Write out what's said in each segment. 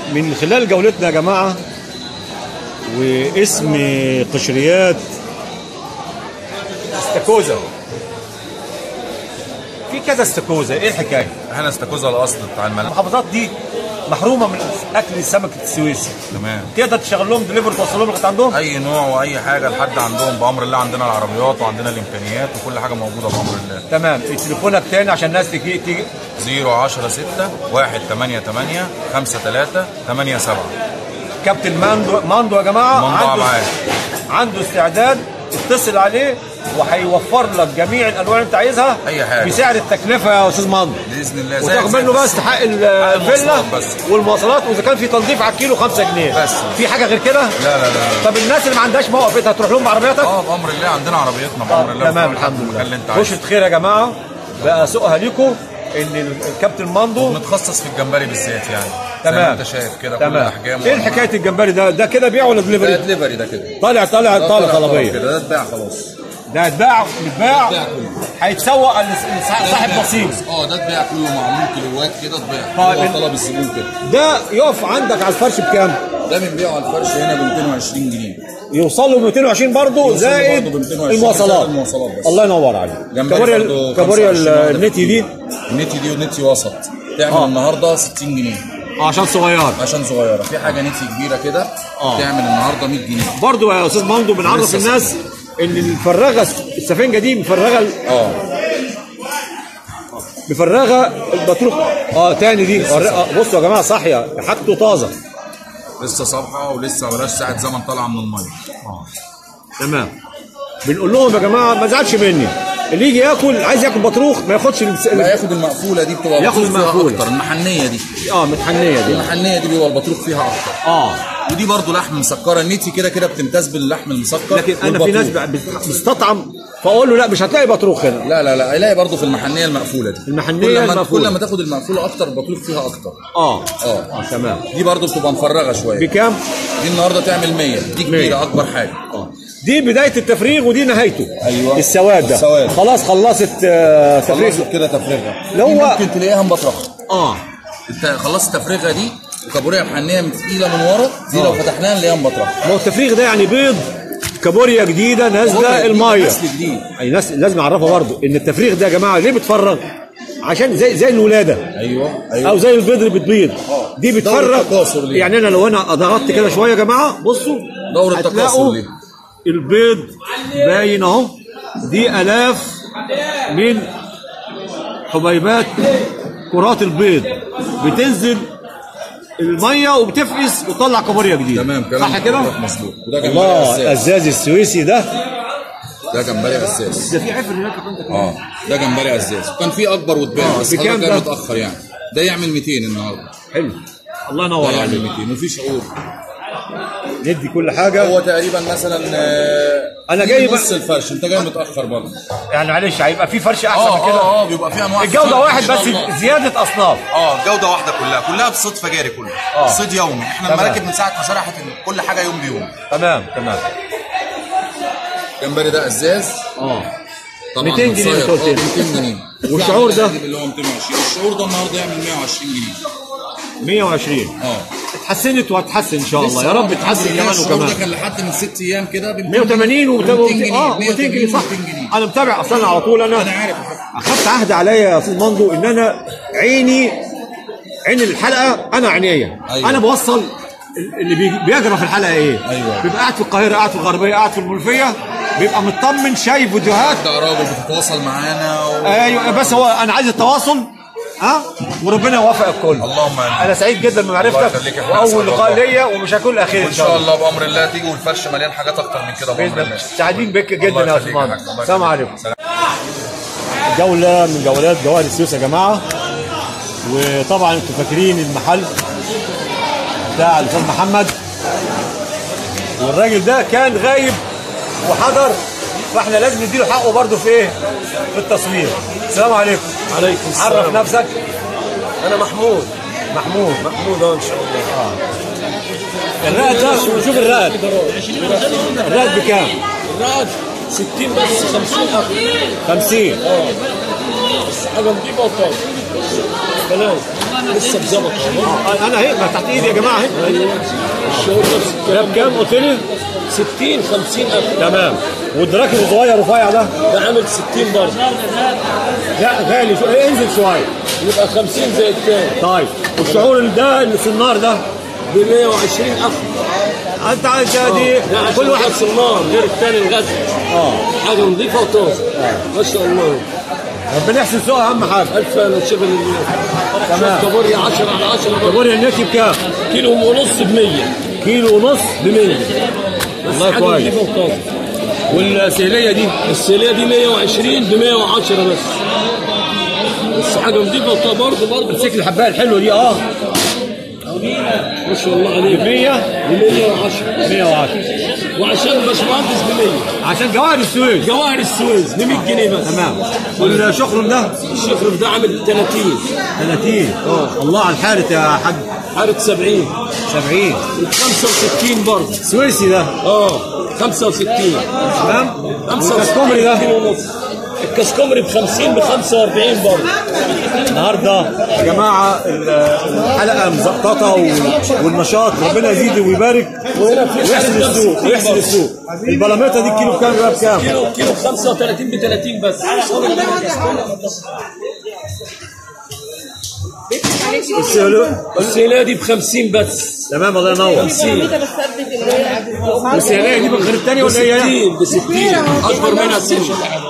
من خلال جولتنا يا جماعة واسم قشريات استاكوزا في كذا استاكوزا ايه الحكايه؟ احنا استاكوزا الاصل بتاع الملح المحافظات دي محرومه من اكل السمك السويسي تمام تقدر تشغل لهم دليفري توصل لهم لغايه عندهم؟ اي نوع واي حاجه لحد عندهم بامر الله عندنا العربيات وعندنا الامكانيات وكل حاجه موجوده بامر الله تمام تليفونك تاني عشان الناس تيجي تيجي 010 6 1 8 8 5 3 8 7 كابتن ماندو ماندو يا جماعه ماندو عنده معاك. عنده استعداد اتصل عليه وهيوفر لك جميع الالوان اللي انت عايزها أي حاجة. بسعر التكلفه يا استاذ ماندو باذن الله وتاخد زي- منه بس حق ال- الفيلا المواصلات بس. والمواصلات واذا كان في تنظيف على الكيلو 5 جنيه بس. في حاجه غير كده؟ لا لا لا لا. طب الناس اللي ما عندهاش موقف انت هتروح لهم بعربيتك؟ اه بامر الله عندنا عربيتنا بامر الله تمام بتروح الحمد المكان اللي لله انت عايزه بشرة خير يا جماعه بقى سوقها ليكم ان الكابتن ماندو متخصص في الجمبري بالذات يعني زي ما تمام انت شايف كده كل تمام الاحجام ايه الحكايه الجمبري ده ده كده بيع ولا ده دليفري؟ دليفري ده كده طالع طالع طالع طلبيه كده ده اتباع خلاص ده اتباع متباع اتباع كله. هيتسوق لصاحب صاحب نصيب اه ده اتباع كله معمول كيلوات كده اتباع طيب. هو طلب الزبون كده ده يقف عندك على الفرش بكام؟ ده بنبيعه على الفرش هنا ب 220 جنيه يوصل له 220 برضه يوصل له زائد برضه ب 220 المواصلات زائد المواصلات بس. الله ينور عليك جمبري كابوريا برضه كابوريا 25 واحدة النتي دي النتي دي ونتي وسط تعمل آه. النهارده 60 جنيه عشان صغير عشان صغيره في حاجه نتي كبيره كده آه. تعمل النهارده 100 جنيه برضه يا استاذ مندو بنعرف لسه الناس ان الفراغه السفنجه دي مفرغه اه مفرغه البطروخ اه تاني دي ورق- آه، بصوا يا جماعه صاحيه حاجته طازه لسه صبحه ولسه بلاش ساعه زمن طالعه من الميه تمام بنقول لهم يا جماعه ما تزعلش مني اللي يجي ياكل عايز ياكل بطروخ ما ياخدش الس- لا ياخد المقفوله دي بتبقى ياخد البطروخ فيها المقفولة. اكتر المحنيه دي اه متحنيه دي المحنيه دي بيبقى البطروخ فيها اكتر اه ودي برضو لحم مسكره النتي كده كده بتمتاز باللحم المسكر لكن انا في ناس والبطروخ. بقى بتستطعم فاقول له لا مش هتلاقي بطروخ هنا لا لا لا هيلاقي برضو في المحنيه المقفوله دي المحنية كل ما المقفولة. كل ما تاخد المقفوله اكتر البطروخ فيها اكتر اه اه اه تمام دي برضو بتبقى مفرغه شويه بكام؟ دي النهارده تعمل 100 دي 100. كبيره اكبر حاجه اه دي بدايه التفريغ ودي نهايته أيوة. السواد ده السواد. خلاص خلصت آه تفريغ خلصت كده تفريغه لو دي هو- ممكن تلاقيها مبطرخه اه انت خلصت التفريغه دي وكابوريا محنيه من تقيله من ورا دي آه. لو فتحناها نلاقيها مبطرخه ما هو التفريغ ده يعني بيض كابوريا جديده نازله الميه نسل جديد اي ناس لازم اعرفها برضو ان التفريغ ده يا جماعه ليه بتفرغ عشان زي زي الولاده ايوه ايوه او زي البيض اللي بتبيض آه. دي دورة بتفرغ تكاثر ليه. يعني انا لو انا ضغطت كده شويه يا جماعه بصوا دورة هتلاقوا تكاثر ليه. البيض باين اهو دي الاف من حبيبات كرات البيض بتنزل الميه وبتفقس وتطلع كابوريا جديده تمام كلام صح كده؟ حضرتك مظبوط وده جمبري الله اساس الازاز السويسي ده ده جمبري اساس ده في عفر هناك يا فندم. اه ده جمبري اساس وكان في اكبر واتباع آه، بس بكام حضرتك جاي ده؟ متاخر يعني ده يعمل 200 النهارده حلو الله ده ينور يعمل عليك 200 وفي شعور ندي كل حاجه هو تقريبا مثلا آه، أنا في جاي نص بقى- الفرش انت جاي متاخر برضه يعني معلش هيبقى في فرش احسن اه من كده اه اه بيبقى في انواع الجوده كتير واحد إن شاء بس الله. زياده اصناف اه جوده واحده كلها كلها بصيد فجاري كله آه. صيد يومي احنا تمام. المراكب من ساعه ما شرحت كل حاجه يوم بيوم تمام تمام جمبري ده ازاز اه طبعا 200 جنيه متصير. أنت قلت اه لي. 200 جنيه والشعور ده؟ اللي هو 220 الشعور ده النهارده يعمل 120 جنيه 120 اه اتحسنت وهتحسن ان شاء الله يا لسه رب اه تحسن الحمد لله كمان الشعور ده وكمان كان لحد من ست ايام كده ب 180 و 200 جنيه اه 200 جنيه صح 200 جنيه انا متابع اصلا على طول انا انا عارف يا حاج. اخدت عهد عليا يا استاذ مندو ان انا عيني عين الحلقه انا عينيا أيوة. انا بوصل اللي بي- بيجرى في الحلقه ايه أيوة. بيبقى قاعد في القاهره قاعد في الغربيه قاعد في المنوفيه بيبقى مطمن شايف فيديوهات ده راجل بتتواصل معانا و... ايوه بس هو انا عايز التواصل ها وربنا يوفق الكل اللهم امين انا سعيد جدا الله بمعرفتك يخليك يا أحمد. واول لقاء الله. ليا ومش هكون اخير وان شاء الله بامر الله تيجي والفرش مليان حاجات اكتر من كده بامر باذن الله الله سعيدين بك جدا الله يا يخليك يا عثمان حاج. الله السلام يخليك. عليكم جولة من جولات جوائر السويس يا جماعة وطبعا انتوا فاكرين المحل بتاع الاستاذ محمد والراجل ده كان غايب وحضر فاحنا لازم نديله حقه برضه في ايه؟ في التصوير. السلام عليكم. عليكم عرف السلام نفسك انا محمود محمود محمود اه ان شاء الله الرقد ده شوف الرقد الرقد بكام؟ الراد 60 بس 50 اخر 50 حاجه نظيفه وطازه بلاش لسه بظبط اهو انا اهي ما تحت ايدي يا جماعه اهي الشهور نفس ده الكلام بكام قلت لي 60 50 ألف تمام والدراكن الصغير رفيع ده ده عامل 60 برضه لا غالي شو... إيه، انزل شويه يبقى 50 زي التاني طيب والشعور ده اللي في النار ده ب 120 ألف انت عايز دي ده عشان كل واحد غسل النار غير التاني الغسل اه حاجه نظيفه وطازه ما شاء الله ربنا يحسن سوقها اهم حاجه ألف أنا شغل تمام. كابوريا 10 على 10 برضه. كابوريا النتي بكام؟ كيلو ونص ب 100 كيلو ونص ب 100 والله حاجه كويس نظيفه وطازه والسهليه دي السيليه دي 120 ب 110 بس بس حاجه نظيفه وطازه برضه برضه امسك لي الحبايه الحلوه دي اه ما شاء الله عليك 100 ب 110 110 وعشان الباشمهندس ب 100 عشان جواهر السويس جواهر السويس ب 100 جنيه بس تمام والشخرم ده الشفر ده عامل 30 30 الله على الحارة يا حاج حارة 70 70 ب 65 برضه سويسي ده اه 65 تمام 65 والكاسكومري ده ونص الكاسكومري ب 50 ب 45 برضه النهارده يا جماعه الحلقه مزقططه و- والنشاط ربنا يزيد ويبارك وهنا في ويحسن السوق ويحسن السوق البلاميطه دي الكيلو بكام بقى بكام؟ كيلو كيلو 35 ب 30 بس السهلو السيلة دي ب 50 بس تمام الله ينور 50 والسهليه دي بالخير الثاني ولا هي؟ 60 ب 60 اكبر منها سن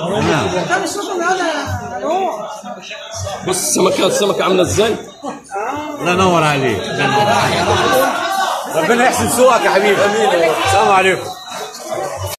بص السمكه السمكه عامله ازاي الله ينور عليك الله ينور عليك. ربنا يحسن سوقك يا حبيبي السلام عليكم